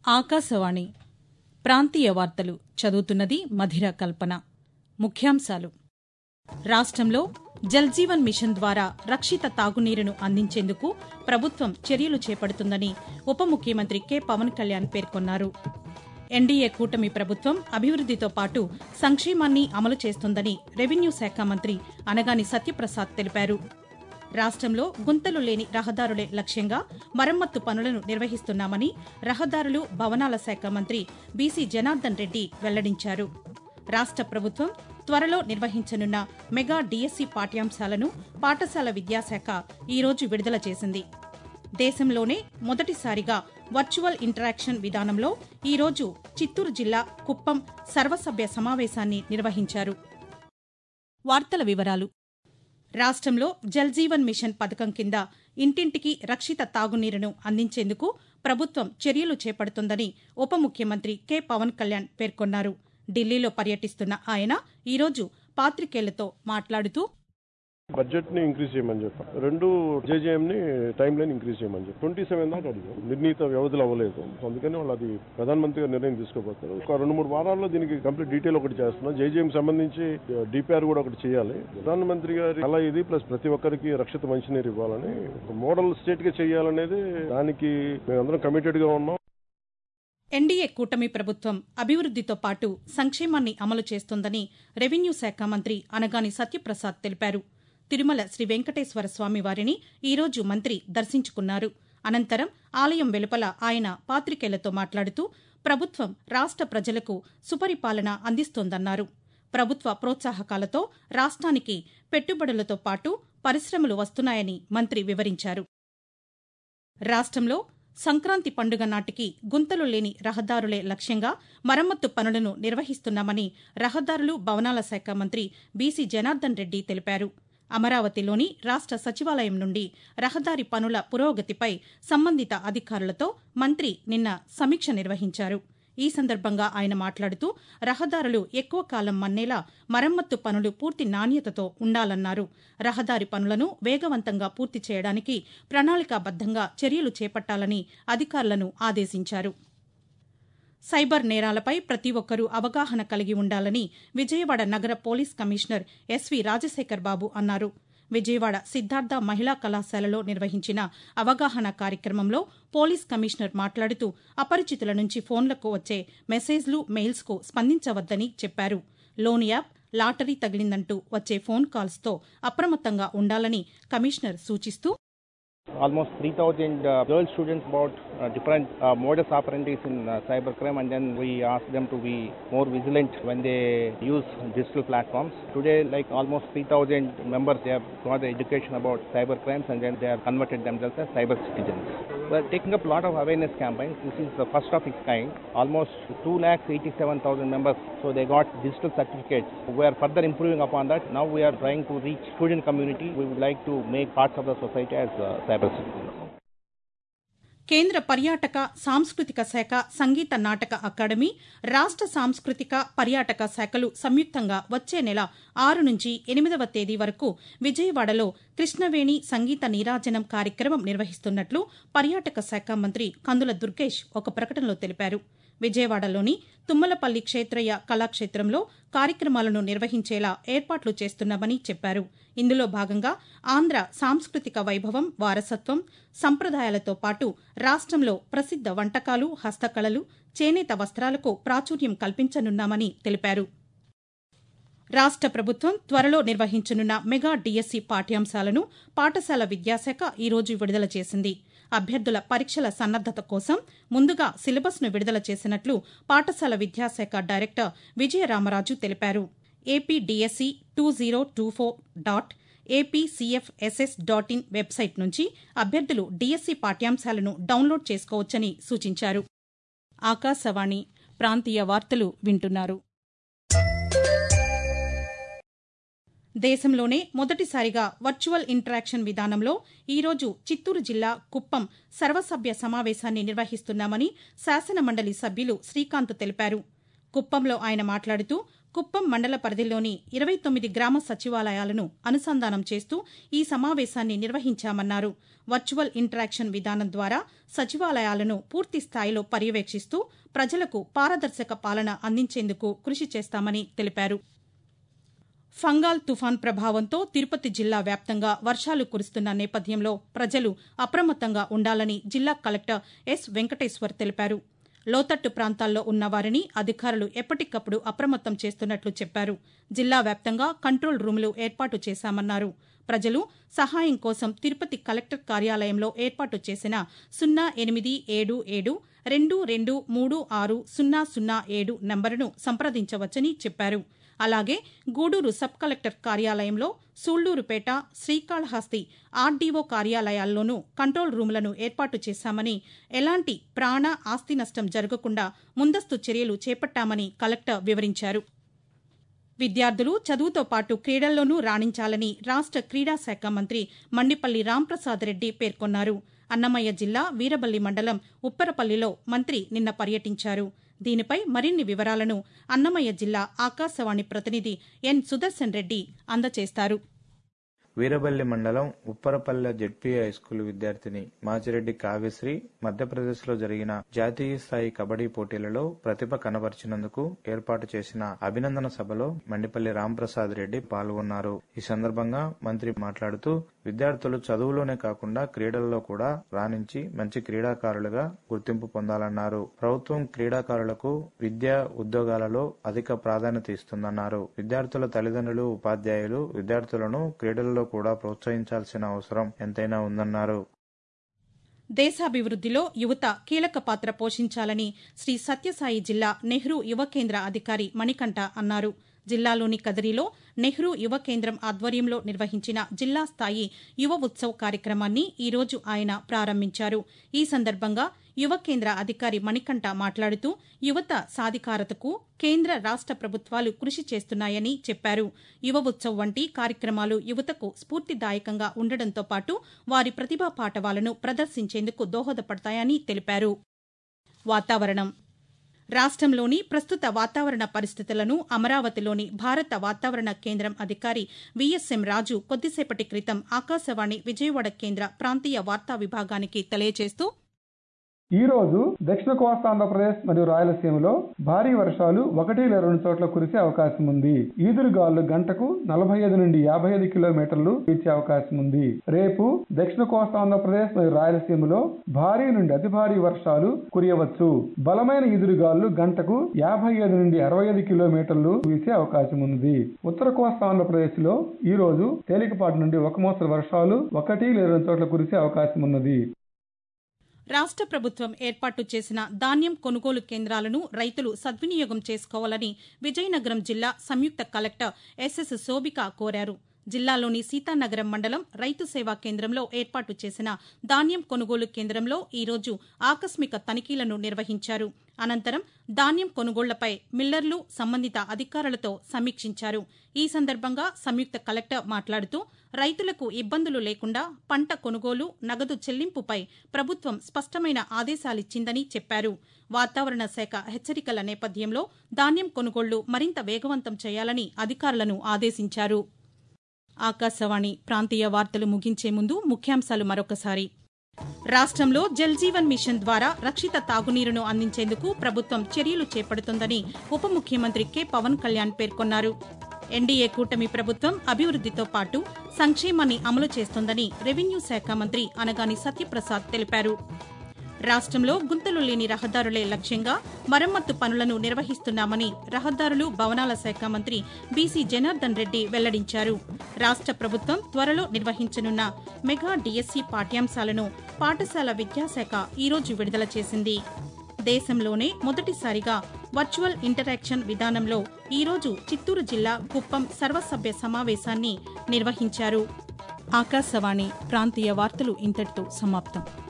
ఆకాశవాణి ప్రాంతీయ వార్తలు చదువుతున్నది మధిర కల్పన ముఖ్యాంశాలు రాష్ట్రంలో జల్జీవన్ మిషన్ ద్వారా రక్షిత తాగునీరును అందించేందుకు ప్రభుత్వం చర్యలు చేపడుతుందని ఉప ముఖ్యమంత్రి కె పవన్ కళ్యాణ్ పేర్కొన్నారు ఎన్డీఏ కూటమి ప్రభుత్వం అభివృద్దితో పాటు సంక్షేమాన్ని అమలు చేస్తుందని రెవెన్యూ శాఖ మంత్రి అనగాని సత్యప్రసాద్ తెలిపారు రాష్ట్రంలో గుంతలు లేని రహదారులే లక్ష్యంగా మరమ్మత్తు పనులను నిర్వహిస్తున్నామని రహదారులు భవనాల శాఖ మంత్రి బీసీ జనార్దన్ రెడ్డి వెల్లడించారు రాష్ట్ర ప్రభుత్వం త్వరలో నిర్వహించనున్న మెగా డీఎస్సీ పాఠ్యాంశాలను పాఠశాల విద్యాశాఖ ఈరోజు విడుదల చేసింది దేశంలోనే మొదటిసారిగా వర్చువల్ ఇంటరాక్షన్ విధానంలో ఈరోజు చిత్తూరు జిల్లా కుప్పం సర్వసభ్య సమావేశాన్ని నిర్వహించారు వార్తల వివరాలు రాష్ట్రంలో జల్జీవన్ మిషన్ పథకం కింద ఇంటింటికి రక్షిత తాగునీరును అందించేందుకు ప్రభుత్వం చర్యలు చేపడుతుందని ఉప ముఖ్యమంత్రి కె పవన్ కళ్యాణ్ పేర్కొన్నారు ఢిల్లీలో పర్యటిస్తున్న ఆయన ఈరోజు పాతికేయులతో మాట్లాడుతూ బడ్జెట్ ని ఇంక్రీజ్ చేయమని చెప్పాం రెండు జేజేఎం ని టైం లైన్ ఇంక్రీజ్ చేయమని చెప్పి ట్వంటీ సెవెన్ దాకా అడిగాం నిర్ణీత వ్యవధిలో అవ్వలేదు అందుకని వాళ్ళు అది ప్రధానమంత్రి గారు నిర్ణయం తీసుకోబోతారు ఒక రెండు మూడు వారాల్లో దీనికి కంప్లీట్ డీటెయిల్ ఒకటి చేస్తున్నాం జేజేఎం సంబంధించి డిపిఆర్ కూడా ఒకటి చేయాలి ప్రధానమంత్రి గారి అలా ఇది ప్లస్ ప్రతి ఒక్కరికి రక్షిత మంచినీరు ఇవ్వాలని మోడల్ స్టేట్ గా చేయాలనేది దానికి మేమందరం కమిటెడ్ గా ఉన్నాం ఎన్డీఏ కూటమి ప్రభుత్వం అభివృద్దితో పాటు సంక్షేమాన్ని అమలు చేస్తోందని రెవెన్యూ శాఖ మంత్రి అనగాని సత్యప్రసాద్ తెలిపారు తిరుమల శ్రీ వెంకటేశ్వర స్వామి వారిని ఈరోజు మంత్రి దర్శించుకున్నారు అనంతరం ఆలయం వెలుపల ఆయన పాతికేయులతో మాట్లాడుతూ ప్రభుత్వం రాష్ట ప్రజలకు సుపరిపాలన అందిస్తోందన్నారు ప్రభుత్వ ప్రోత్సాహకాలతో రాష్ట్రానికి పెట్టుబడులతో పాటు పరిశ్రమలు వస్తున్నాయని మంత్రి వివరించారు రాష్ట్రంలో సంక్రాంతి పండుగ నాటికి గుంతలు లేని రహదారులే లక్ష్యంగా మరమ్మత్తు పనులను నిర్వహిస్తున్నామని రహదారులు భవనాల శాఖ మంత్రి బీసీ జనార్దన్ రెడ్డి తెలిపారు అమరావతిలోని రాష్ట సచివాలయం నుండి రహదారి పనుల పురోగతిపై సంబంధిత అధికారులతో మంత్రి నిన్న సమీక్ష నిర్వహించారు ఈ సందర్భంగా ఆయన మాట్లాడుతూ రహదారులు ఎక్కువ కాలం మన్నేలా మరమ్మత్తు పనులు పూర్తి నాణ్యతతో ఉండాలన్నారు రహదారి పనులను వేగవంతంగా పూర్తి చేయడానికి ప్రణాళికాబద్దంగా చర్యలు చేపట్టాలని అధికారులను ఆదేశించారు సైబర్ నేరాలపై ప్రతి ఒక్కరూ అవగాహన కలిగి ఉండాలని విజయవాడ నగర police commissioner S V Rajasekhar Babu అన్నారు విజయవాడ సిద్ధార్థ మహిళా కళాశాలలో నిర్వహించిన అవగాహన కార్యక్రమంలో పోలీస్ కమిషనర్ మాట్లాడుతూ అపరిచితుల నుంచి ఫోన్లకు వచ్చే మెసేజ్లు మెయిల్స్కు స్పందించవద్దని చెప్పారు లోన్ యాప్ లాటరీ తగిలిందంటూ వచ్చే ఫోన్ కాల్స్తో అప్రమత్తంగా ఉండాలని కమిషనర్ సూచిస్తూ almost 3,000 uh, girl students about uh, different uh, modus operandis in uh, cybercrime and then we ask them to be more vigilant when they use digital platforms. Today like almost 3,000 members they have got the education about cyber crimes and then they have converted themselves as cyber citizens. We're taking up a lot of awareness campaigns. This is the first of its kind. Almost 2,87,000 members so they got digital certificates. We are further improving upon that. Now we are trying to reach student community. We would like to make parts of the society as uh, cyber citizens. కేంద్ర పర్యాటక సాంస్కృతిక శాఖ సంగీత నాటక academy రాష్ట సాంస్కృతిక పర్యాటక శాఖలు సంయుక్తంగా వచ్చే నెల ఆరు నుంచి ఎనిమిదవ తేదీ వరకు విజయవాడలో కృష్ణవేణి సంగీత నీరాజనం కార్యక్రమం నిర్వహిస్తున్నట్లు పర్యాటక శాఖ మంత్రి కందుల దుర్గేష్ ఒక ప్రకటనలో తెలిపారు విజయవాడలోని తుమ్మలపల్లి క్షేత్రయ్య కళాక్షేత్రంలో కార్యక్రమాలను నిర్వహించేలా ఏర్పాట్లు చేస్తున్నామని చెప్పారు ఇందులో భాగంగా ఆంధ్ర సాంస్కృతిక వైభవం వారసత్వం సంప్రదాయాలతో పాటు రాష్ట్రంలో ప్రసిద్ధ వంటకాలు హస్తకళలు చేనేత వస్త్రాలకు ప్రాచుర్యం కల్పించనున్నామని తెలిపారు రాష్ట ప్రభుత్వం త్వరలో నిర్వహించనున్న మెగా డీఎస్సీ పాఠ్యాంశాలను పాఠశాల విద్యాశాఖ ఈరోజు విడుదల చేసింది అభ్యర్థుల పరీక్షల సన్నద్దత కోసం ముందుగా సిలబస్ను విడుదల చేసినట్లు పాఠశాల విద్యాశాఖ డైరెక్టర్ విజయరామరాజు తెలిపారు AP DSC two zero two four dot APCFSS dot in website నుంచి అభ్యర్థులు డీఎస్సీ పాఠ్యాంశాలను డౌన్లోడ్ చేసుకోవచ్చని సూచించారు ఆకాశవాణి ప్రాంతీయ వార్తలు వింటున్నారు దేశంలోనే మొదటిసారిగా వర్చువల్ ఇంటరాక్షన్ విధానంలో ఈరోజు చిత్తూరు జిల్లా కుప్పం సర్వసభ్య సమావేశాన్ని నిర్వహిస్తున్నామని శాసనమండలి సభ్యులు శ్రీకాంత్ తెలిపారు కుప్పంలో ఆయన మాట్లాడుతూ కుప్పం మండల పరిధిలోని ఇరవై తొమ్మిది గ్రామ సచివాలయాలను అనుసంధానం చేస్తూ ఈ సమావేశాన్ని నిర్వహించామన్నారు వర్చువల్ ఇంటరాక్షన్ విధానం ద్వారా సచివాలయాలను పూర్తి స్థాయిలో పర్యవేక్షిస్తూ ప్రజలకు పారదర్శక పాలన అందించేందుకు కృషి చేస్తామని తెలిపారు ఫంగాల్ తుఫాన్ ప్రభావంతో తిరుపతి జిల్లా వ్యాప్తంగా వర్షాలు కురుస్తున్న నేపథ్యంలో ప్రజలు అప్రమత్తంగా ఉండాలని జిల్లా కలెక్టర్ ఎస్ వెంకటేశ్వర్ తెలిపారు లోతట్టు ప్రాంతాల్లో ఉన్న వారిని అధికారులు ఎప్పటికప్పుడు అప్రమత్తం చేస్తున్నట్లు చెప్పారు జిల్లా వ్యాప్తంగా కంట్రోల్ రూములు ఏర్పాటు చేశామన్నారు ప్రజలు సహాయం కోసం తిరుపతి కలెక్టర్ కార్యాలయంలో ఏర్పాటు చేసిన సున్నా ఎనిమిది ఏడు ఏడు రెండు రెండు మూడు ఆరు సున్నా సున్నా ఏడు నంబరును సంప్రదించవచ్చని చెప్పారు అలాగే గూడూరు సబ్ కలెక్టర్ కార్యాలయంలో సూళ్లూరుపేట శ్రీకాళహస్తి ఆర్డీఓ కార్యాలయాల్లోనూ కంట్రోల్ రూములను ఏర్పాటు చేశామని ఎలాంటి ప్రాణ ఆస్తి నష్టం జరగకుండా ముందస్తు చర్యలు చేపట్టామని కలెక్టర్ వివరించారు విద్యార్థులు చదువుతో పాటు క్రీడల్లోనూ రాణించాలని రాష్ట క్రీడా శాఖ మంత్రి మండిపల్లి రాంప్రసాద్ రెడ్డి పేర్కొన్నారు అన్నమయ్య జిల్లా వీరబల్లి మండలం ఉప్పరపల్లిలో మంత్రి నిన్న పర్యటించారు దీనిపై మరిన్ని వివరాలను అన్నమయ్య జిల్లా ఆకాశవాణి ప్రతినిధి ఎన్ సుదర్శన్ రెడ్డి అందజేస్తారు వీరబల్లి మండలం ఉప్పరపల్లె జెడ్పీ హై స్కూల్ విద్యార్థిని మాచిరెడ్డి కావ్యశ్రీ మధ్యప్రదేశ్ లో జరిగిన జాతీయ స్థాయి కబడ్డీ పోటీలలో ప్రతిభ కనబరిచినందుకు ఏర్పాటు చేసిన అభినందన సభలో మండిపల్లి రాంప్రసాద్ రెడ్డి పాల్గొన్నారు ఈ సందర్భంగా మంత్రి మాట్లాడుతూ విద్యార్థులు చదువులోనే కాకుండా క్రీడల్లో కూడా రాణించి మంచి క్రీడాకారులుగా గుర్తింపు పొందాలన్నారు ప్రభుత్వం క్రీడాకారులకు విద్య ఉద్యోగాలలో అధిక ప్రాధాన్యత ఇస్తుందన్నారు విద్యార్థుల తల్లిదండ్రులు ఉపాధ్యాయులు విద్యార్థులను క్రీడల్లో కూడా ప్రోత్సహించాల్సిన అవసరం ఎంతైనా ఉందన్నారు దేశాభివృద్దిలో యువత కీలక పాత్ర పోషించాలని శ్రీ సత్యసాయి జిల్లా నెహ్రూ యువ కేంద్ర అధికారి మణికంఠ అన్నారు జిల్లాలోని కదిరిలో నెహ్రూ యువ కేంద్రం ఆధ్వర్యంలో నిర్వహించిన జిల్లా స్థాయి యువ ఉత్సవ్ కార్యక్రమాన్ని ఈరోజు ఆయన ప్రారంభించారు ఈ సందర్భంగా యువ కేంద్ర అధికారి మణికంఠ మాట్లాడుతూ యువత సాధికారతకు కేంద్ర రాష్ట ప్రభుత్వాలు కృషి చేస్తున్నాయని చెప్పారు యువ ఉత్సవ్ వంటి కార్యక్రమాలు యువతకు స్ఫూర్తిదాయకంగా ఉండడంతో పాటు వారి ప్రతిభా పాటవాలను ప్రదర్శించేందుకు దోహదపడతాయని తెలిపారు వాతావరణం రాష్ట్రంలోని ప్రస్తుత వాతావరణ పరిస్థితులను అమరావతిలోని భారత వాతావరణ కేంద్రం అధికారి విఎస్ఎం రాజు కొద్దిసేపటి క్రితం ఆకాశవాణి విజయవాడ కేంద్ర ప్రాంతీయ వార్తా విభాగానికి తెలియజేస్తూ ఈ రోజు దక్షిణ కోస్తాంధ్రప్రదేశ్ మరియు రాయలసీమలో భారీ వర్షాలు ఒకటి లేదా రెండు చోట్ల కురిసే అవకాశం ఉంది ఈదురుగాలు గంటకు నలభై ఐదు నుండి యాభై ఐదు కిలోమీటర్లు వీచే అవకాశం ఉంది రేపు దక్షిణ కోస్తాంధ్రప్రదేశ్ మరియు రాయలసీమలో భారీ నుండి అతి భారీ వర్షాలు కురియవచ్చు బలమైన ఈదురుగాలు గంటకు యాభై ఐదు నుండి అరవై ఐదు కిలోమీటర్లు వీసే అవకాశం ఉంది ఉత్తర కోస్తాంధ్రప్రదేశ్ లో ఈ రోజు తేలికపాటి నుండి ఒక మోస్తరు వర్షాలు ఒకటి లేదా రెండు చోట్ల కురిసే అవకాశం ఉన్నది రాష్ట ప్రభుత్వం ఏర్పాటు చేసిన ధాన్యం కొనుగోలు కేంద్రాలను రైతులు సద్వినియోగం చేసుకోవాలని విజయనగరం జిల్లా సంయుక్త కలెక్టర్ ఎస్ఎస్ శోభిక కోరారు జిల్లాలోని సీతానగరం మండలం రైతు సేవా కేంద్రంలో ఏర్పాటు చేసిన ధాన్యం కొనుగోలు కేంద్రంలో ఈరోజు ఆకస్మిక తనిఖీలను నిర్వహించారు అనంతరం ధాన్యం కొనుగోళ్లపై మిల్లర్లు సంబంధిత అధికారులతో సమీక్షించారు ఈ సందర్భంగా సంయుక్త కలెక్టర్ మాట్లాడుతూ రైతులకు ఇబ్బందులు లేకుండా పంట కొనుగోలు నగదు చెల్లింపుపై ప్రభుత్వం స్పష్టమైన ఆదేశాలిచ్చిందని చెప్పారు వాతావరణ శాఖ హెచ్చరికల నేపథ్యంలో ధాన్యం కొనుగోళ్లు మరింత వేగవంతం చేయాలని అధికారులను ఆదేశించారు ఆకాశవాణి ప్రాంతీయ వార్తలు ముగించే ముందు ముఖ్యాంశాలు మరొకసారి రాష్ట్రంలో జల్ జీవన్ మిషన్ ద్వారా రక్షిత తాగునీరును అందించేందుకు ప్రభుత్వం చర్యలు చేపడుతోందని ఉప ముఖ్యమంత్రి కె పవన్ కళ్యాణ్ పేర్కొన్నారు ఎన్డీఏ కూటమి ప్రభుత్వం అభివృద్దితో పాటు సంక్షేమాన్ని అమలు చేస్తోందని రెవెన్యూ శాఖ మంత్రి అనగాని సత్యప్రసాద్ తెలిపారు రాష్ట్రంలో గుంతలు లేని రహదారులే లక్ష్యంగా మరమ్మత్తు పనులను నిర్వహిస్తున్నామని రహదారులు భవనాల శాఖ మంత్రి బీసీ జనార్దన్ రెడ్డి వెల్లడించారు రాష్ట్ర ప్రభుత్వం త్వరలో నిర్వహించనున్న మెగా డిఎస్సి పాఠ్యాంశాలను పాఠశాల విద్యాశాఖ ఈరోజు విడుదల చేసింది దేశంలోనే మొదటిసారిగా వర్చువల్ ఇంటరాక్షన్ విధానంలో ఈరోజు చిత్తూరు జిల్లా కుప్పం సర్వసభ్య సమావేశాన్ని నిర్వహించారు ఆకాశవాణి ప్రాంతీయ వార్తలు ఇంతటితో సమాప్తం